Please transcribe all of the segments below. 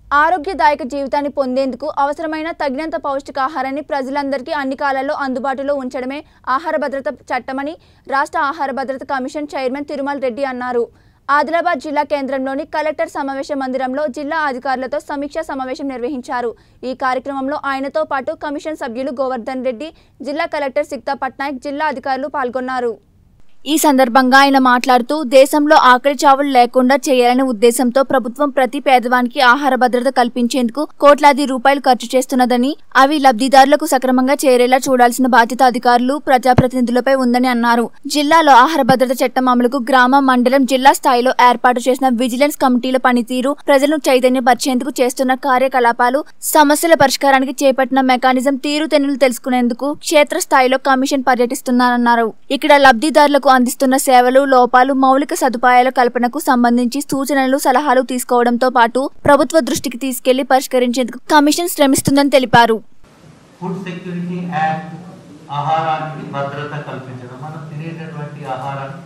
ఆరోగ్యదాయక జీవితాన్ని పొందేందుకు అవసరమైన తగినంత పౌష్టికాహారాన్ని ప్రజలందరికీ అన్ని కాలాల్లో అందుబాటులో ఉంచడమే ఆహార భద్రత చట్టమని రాష్ట్ర ఆహార భద్రత కమిషన్ చైర్మన్ తిరుమల రెడ్డి అన్నారు ఆదిలాబాద్ జిల్లా కేంద్రంలోని కలెక్టర్ సమావేశ మందిరంలో జిల్లా అధికారులతో సమీక్షా సమావేశం నిర్వహించారు ఈ కార్యక్రమంలో ఆయనతో పాటు కమిషన్ సభ్యులు గోవర్ధన్ రెడ్డి జిల్లా కలెక్టర్ సిక్తా పట్నాయక్ జిల్లా అధికారులు పాల్గొన్నారు ఈ సందర్భంగా ఆయన మాట్లాడుతూ దేశంలో ఆకలి చావులు లేకుండా చేయాలనే ఉద్దేశంతో ప్రభుత్వం ప్రతి పేదవానికి ఆహార భద్రత కల్పించేందుకు కోట్లాది రూపాయలు ఖర్చు చేస్తున్నదని అవి లబ్ధిదారులకు సక్రమంగా చేరేలా చూడాల్సిన బాధ్యత అధికారులు ప్రజాప్రతినిధులపై ఉందని అన్నారు జిల్లాలో ఆహార భద్రత చట్టం అమలుకు గ్రామ మండలం జిల్లా స్థాయిలో ఏర్పాటు చేసిన విజిలెన్స్ కమిటీల పనితీరు ప్రజలను చైతన్యపరిచేందుకు చేస్తున్న కార్యకలాపాలు సమస్యల పరిష్కారానికి చేపట్టిన మెకానిజం తీరుతెన్నులు తెలుసుకునేందుకు క్షేత్రస్థాయిలో కమిషన్ పర్యటిస్తున్నారన్నారు ఇక్కడ లబ్ధిదారులకు అందిస్తున్న సేవలు లోపాలు మౌలిక సదుపాయాల కల్పనకు సంబంధించి సూచనలు సలహాలు తీసుకోవడంతో పాటు ప్రభుత్వ దృష్టికి తీసుకెళ్లి పరిష్కరించేందుకు కమిషన్ శ్రమిస్తుందని తెలిపారు ఫుడ్ సెక్యూరిటీ యాక్ట్ ఆహారానికి భద్రత కల్పించడం మనం తినేటటువంటి ఆహారాన్ని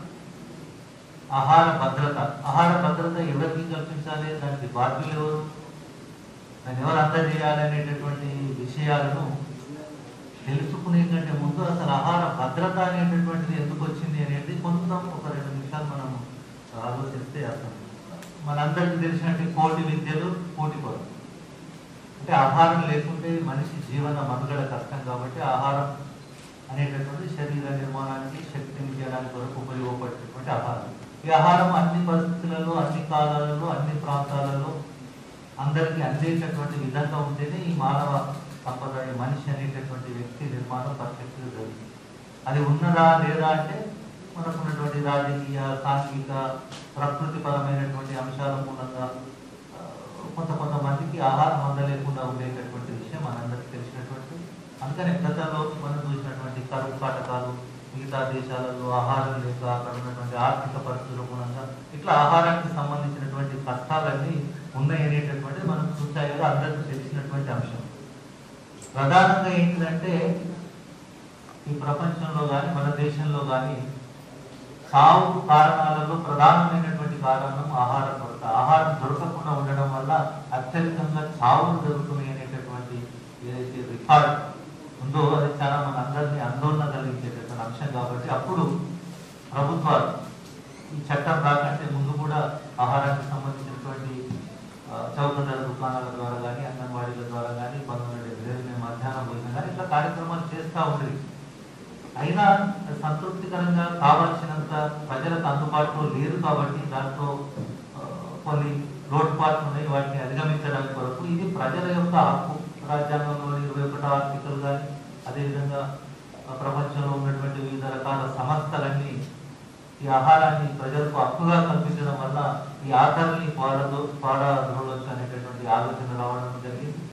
ఆహార భద్రత ఆహార భద్రత ఎవరికి కల్పించాలి దానికి బాధ్యులు ఎవరు దాన్ని ఎవరు అందజేయాలి అనేటటువంటి విషయాలను తెలుసుకునే కంటే ముందు అసలు ఆహార భద్రత అనేటటువంటిది ఎందుకు వచ్చింది అనేది కొంచెం ఒక రెండు నిమిషాలు మనం ఆలోచిస్తే అసలు మనందరికీ తెలిసినట్టు కోటి విద్యలు కోటి కొరకు అంటే ఆహారం లేకుంటే మనిషి జీవన మనుగడ కష్టం కాబట్టి ఆహారం అనేటటువంటి శరీర నిర్మాణానికి శక్తిని చేయడానికి వరకు ఉపయోగపడేటటువంటి ఆహారం ఈ ఆహారం అన్ని పరిస్థితులలో అన్ని కాలాలలో అన్ని ప్రాంతాలలో అందరికీ అందేటటువంటి విధంగా ఉంటేనే ఈ మానవ సంపద ఈ మనిషి అనేటటువంటి వ్యక్తి నిర్మాణం పర్ఫెక్ట్గా జరుగుతుంది అది ఉన్నదా లేదా అంటే మనకున్నటువంటి రాజకీయ సాంఘిక ప్రకృతి పరమైనటువంటి అంశాల మూలంగా ఆ, కొంత కొంతమందికి ఆహారం అందలేకుండా ఉండేటటువంటి విషయం మనందరికీ తెలిసినటువంటి అందుకనే గతంలో మనం చూసినటువంటి కరువు కాటకాలు మిగతా దేశాలలో ఆహారం లేక అక్కడ ఉన్నటువంటి ఆర్థిక పరిస్థితుల మూలంగా ఇట్లా ఆహారానికి సంబంధించినటువంటి కష్టాలన్నీ ఉన్నాయనేటటువంటిది మనం చూసాయి కదా అందరికీ తెలిసినటువంటి అంశం ప్రధానంగా ఏంటిదంటే ఈ ప్రపంచంలో కానీ మన దేశంలో కానీ సాగు కారణాలలో ప్రధానమైనటువంటి కారణం ఆహార కొరత ఆహారం దొరకకుండా ఉండడం వల్ల అత్యధికంగా చావులు జరుగుతున్నాయి అనేటటువంటి ఏదైతే రికార్డ్ ఉందో అది చాలా మన అందరినీ ఆందోళన కలిగించేటటువంటి అంశం కాబట్టి అప్పుడు ప్రభుత్వాలు ఈ చట్టం రాకంటే ముందు కూడా ఆహారానికి సంబంధించినటువంటి ఆ, చౌక ధర దుకాణాల ద్వారా కానీ అంగన్వాడీల ద్వారా కానీ పంతొమ్మిది డెబ్బై మధ్యాహ్నం భోజనం కానీ ఇట్లా కార్యక్రమాలు చేస్తూ ఉండేవి అయినా సంతృప్తికరంగా కావాల్సినంత ప్రజలకు అందుబాటులో లేరు కాబట్టి దాంట్లో ఆ, కొన్ని లోటుపాట్లు ఉన్నాయి వాటిని అధిగమించడానికి వరకు ఇది ప్రజల యొక్క హక్కు రాజ్యాంగంలోని ఇరవై ఒకటో ఆర్టికల్ కానీ అదేవిధంగా ఆ, ప్రపంచంలో ఉన్నటువంటి వివిధ రకాల సంస్థలన్నీ ఈ ఆహారాన్ని ప్రజలకు హక్కుగా కల్పించడం వల్ల ఈ ఆధారాన్ని పాడదు పాడవచ్చు అనేటటువంటి ఆలోచన రావడం జరిగింది